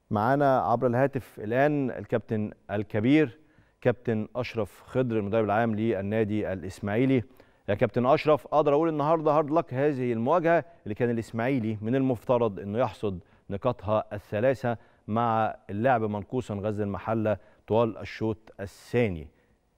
معانا عبر الهاتف الان الكابتن الكبير كابتن اشرف خضر المدرب العام للنادي الاسماعيلي يا كابتن اشرف اقدر اقول النهارده هارد لك هذه المواجهه اللي كان الاسماعيلي من المفترض انه يحصد نقاطها الثلاثه مع اللعب منقوصا غزل المحله طوال الشوط الثاني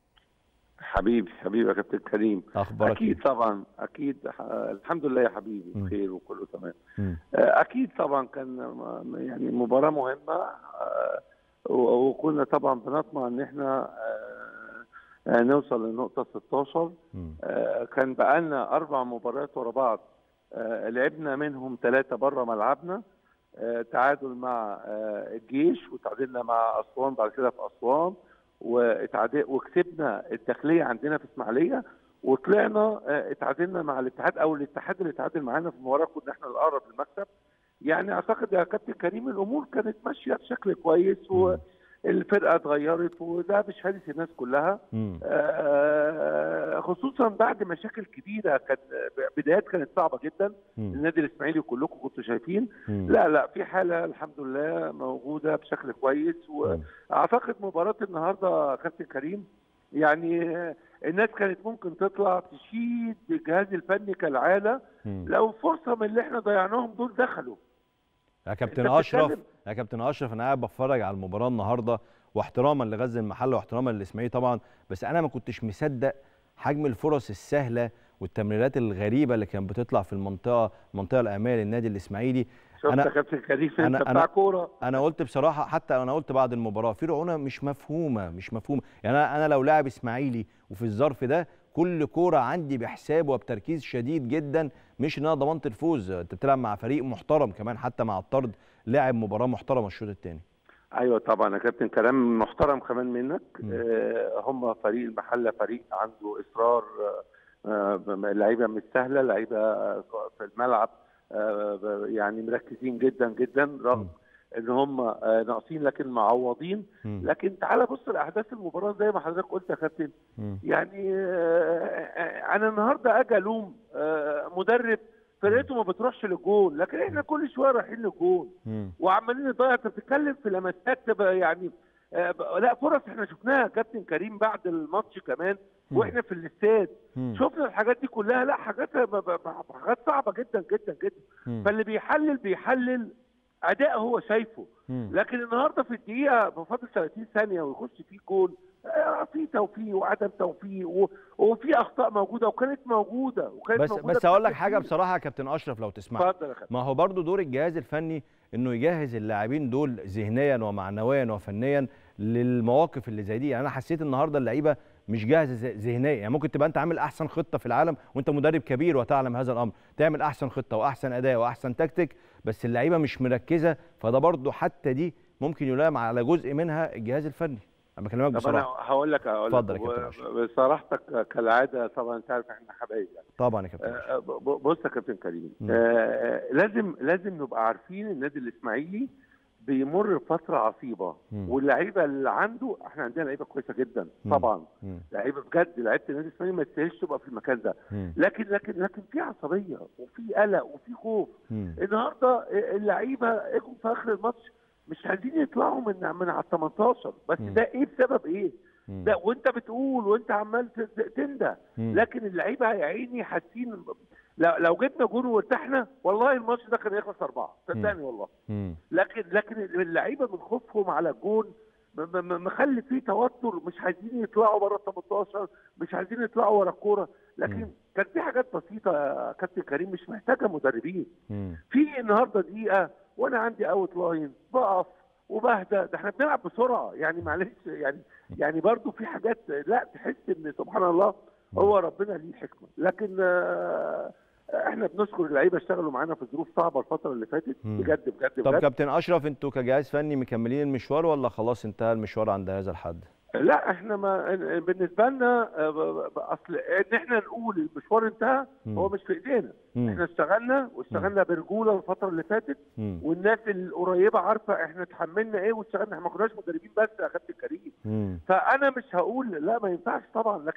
حبيبي حبيبي يا كابتن كريم اخبارك اكيد إيه؟ طبعا اكيد آه، الحمد لله يا حبيبي مم. بخير وكله تمام مم. آه، اكيد طبعا كان م- يعني مباراه مهمه آه، و- وكنا طبعا بنطمع ان احنا آه، آه، نوصل للنقطه 16 مم. آه، كان بقالنا اربع مباريات ورا بعض آه، لعبنا منهم ثلاثه بره ملعبنا آه، تعادل مع آه، الجيش وتعادلنا مع اسوان بعد كده في اسوان واتعادل وكسبنا الداخليه عندنا في اسماعيليه وطلعنا آه، اتعادلنا مع الاتحاد او الاتحاد اللي اتعادل معانا في المباراه كنا احنا الاقرب للمكسب يعني اعتقد يا كابتن كريم الامور كانت ماشيه بشكل كويس والفرقه اتغيرت وده بشهاده الناس كلها مم. آه، خصوصا بعد مشاكل كبيره كانت بدايات كانت صعبه جدا مم. النادي الاسماعيلي كلكم كنتوا شايفين مم. لا لا في حاله الحمد لله موجوده بشكل كويس مم. واعتقد مباراه النهارده كابتن كريم يعني آه، الناس كانت ممكن تطلع تشيد بالجهاز الفني كالعاده مم. لو فرصه من اللي احنا ضيعناهم دول دخلوا يا كابتن أنت اشرف بتتكلم- يا كابتن اشرف انا قاعد بتفرج على المباراه النهارده واحتراما لغزل المحله واحتراما للاسماعيلي طبعا بس انا ما كنتش مصدق حجم الفرص السهله والتمريرات الغريبه اللي كانت بتطلع في المنطقه المنطقه الاماميه للنادي الاسماعيلي شفت أنا- يا كابتن كريم أنا- انت أنا- بتاع كوره انا قلت بصراحه حتى انا قلت بعد المباراه في رعونه مش مفهومه مش مفهومه يعني انا انا لو لاعب اسماعيلي وفي الظرف ده كل كوره عندي بحساب وبتركيز شديد جدا مش ان انا ضمنت الفوز انت بتلعب مع فريق محترم كمان حتى مع الطرد لاعب مباراه محترمه الشوط الثاني ايوه طبعا يا كابتن كلام محترم كمان منك مم. آه هم فريق المحله فريق عنده اصرار آه آه، لعيبه مش سهله لعيبه في الملعب آه ب- يعني مركزين جدا جدا رغم مم. ان هم آه ناقصين لكن معوضين مم. لكن تعال بص لاحداث المباراه زي ما حضرتك قلت يا كابتن مم. يعني آه، آه، انا النهارده اجي الوم آه، مدرب فرقته ما بتروحش للجول لكن احنا كل شويه رايحين للجول مم. وعمالين نضيع انت بتتكلم في لمسات تبقى يعني آه، ب- لا فرص احنا شفناها يا كابتن كريم بعد الماتش كمان مم. واحنا في الاستاد مم. شفنا الحاجات دي كلها لا حاجات ب- ب- ب- حاجات صعبه جدا جدا جدا مم. فاللي بيحلل بيحلل اداء هو شايفه مم. لكن النهارده في الدقيقه بفاضل 30 ثانيه ويخش فيه جول آه، في توفيق وعدم توفيق و- وفي اخطاء موجوده وكانت موجوده وكانت بس موجوده بس اقول لك بشكل حاجه كبير. بصراحه يا كابتن اشرف لو تسمح اتفضل يا كابتن ما هو برضو دور الجهاز الفني انه يجهز اللاعبين دول ذهنيا ومعنويا وفنيا للمواقف اللي زي دي يعني انا حسيت النهارده اللعيبه مش جاهزه ذ- ذهنيا يعني ممكن تبقى انت عامل احسن خطه في العالم وانت مدرب كبير وتعلم هذا الامر تعمل احسن خطه واحسن اداء واحسن تكتيك بس اللعيبه مش مركزه فده برضو حتى دي ممكن يلام على جزء منها الجهاز الفني انا بكلمك طب انا بصراحه هقول لك هقول اتفضل لك يا كابتن و- أشرف. بصراحتك كالعاده طبعا انت عارف احنا حبايب يعني. طبعا يا كابتن أشرف. آه، ب- بص يا كابتن كريم مم. آه، لازم لازم نبقى عارفين النادي الاسماعيلي بيمر بفتره عصيبه مم. واللعيبه اللي عنده احنا عندنا لعيبه كويسه جدا مم. طبعا مم. لعيبه بجد لعيبه النادي الاسماعيلي ما تستاهلش تبقى في المكان ده مم. لكن لكن لكن في عصبيه وفي قلق وفي خوف مم. النهارده اللعيبه اجوا في اخر الماتش مش عايزين يطلعوا من من على ال 18 بس مم. ده ايه بسبب ايه؟ مم. ده وانت بتقول وانت عمال ت- تندى مم. لكن اللعيبه يا عيني حاسين لو لو جبنا جون وارتحنا والله الماتش ده كان يخلص اربعه صدقني والله مم. لكن لكن اللعيبه من خوفهم على الجون م- م- مخلي فيه توتر مش عايزين يطلعوا بره ال 18 مش عايزين يطلعوا ورا الكوره لكن مم. كان في حاجات بسيطه يا كابتن كريم مش محتاجه مدربين مم. في النهارده دقيقه وانا عندي اوت لاين بقف وبهدى ده احنا بنلعب بسرعه يعني معلش يعني يعني برضو في حاجات لا تحس ان سبحان الله هو ربنا ليه حكمه لكن آه، احنا بنشكر اللعيبه اشتغلوا معانا في ظروف صعبه الفتره اللي فاتت مم. بجد بجد طب بجد كابتن اشرف انتوا كجهاز فني مكملين المشوار ولا خلاص انتهى المشوار عند هذا الحد لا احنا ما بالنسبه لنا آه، ب- ب- اصل ان احنا نقول المشوار انتهى مم. هو مش في ايدينا مم. احنا اشتغلنا واشتغلنا برجوله الفتره اللي فاتت مم. والناس القريبه عارفه احنا اتحملنا ايه واشتغلنا احنا ما كناش مدربين بس يا كابتن كريم مم. فانا مش هقول لا ما ينفعش طبعا لكن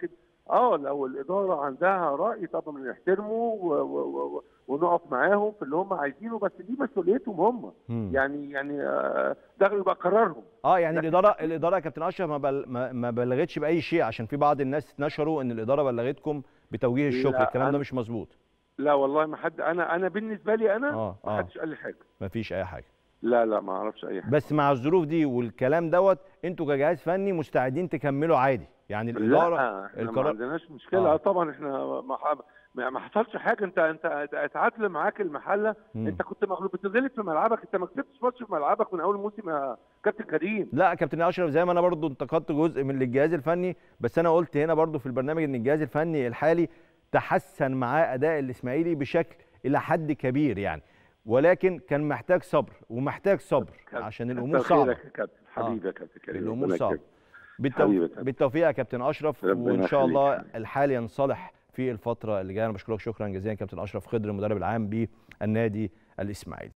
اه لو الاداره عندها راي طبعا بنحترمه و- و- و- ونقف معاهم في اللي هم عايزينه بس دي مسؤوليتهم هم مم. يعني يعني آه، ده يبقى قرارهم اه يعني لكن- الاداره الاداره يا كابتن اشرف ما, بل ما, ما بلغتش باي شيء عشان في بعض الناس نشروا ان الاداره بلغتكم بتوجيه الشكر لا، الكلام ده أنا- مش مظبوط لا والله ما حد انا انا بالنسبه لي انا اه ما اه حدش قال لي حاجه ما فيش اي حاجه لا لا ما اعرفش اي حاجه بس مع الظروف دي والكلام دوت انتوا كجهاز فني مستعدين تكملوا عادي يعني الاداره لا احنا ما القرار- عندناش مشكله آه. آه. طبعا احنا ما, ح- ما ما حصلش حاجه انت انت اتعادل معاك المحله مم. انت كنت مغلوب بتغلب في ملعبك انت ما كسبتش ماتش في ملعبك من اول موسم يا كابتن كريم لا كابتن اشرف زي ما انا برضو انتقدت جزء من الجهاز الفني بس انا قلت هنا برضو في البرنامج ان الجهاز الفني الحالي تحسن معاه اداء الاسماعيلي بشكل الى حد كبير يعني ولكن كان محتاج صبر ومحتاج صبر كابتن- عشان الامور كتر صعبه خيرك يا كابتن حبيبي يا كابتن كريم الامور ربنا صعبه يكرمك. بالتو... حبيبي يا كابتن. بالتوفيق يا كابتن اشرف ربنا وان شاء يخليك الله حبيبي. الحال ينصلح في الفتره اللي جايه انا بشكرك شكرا جزيلا كابتن اشرف خضر المدرب العام بالنادي الاسماعيلي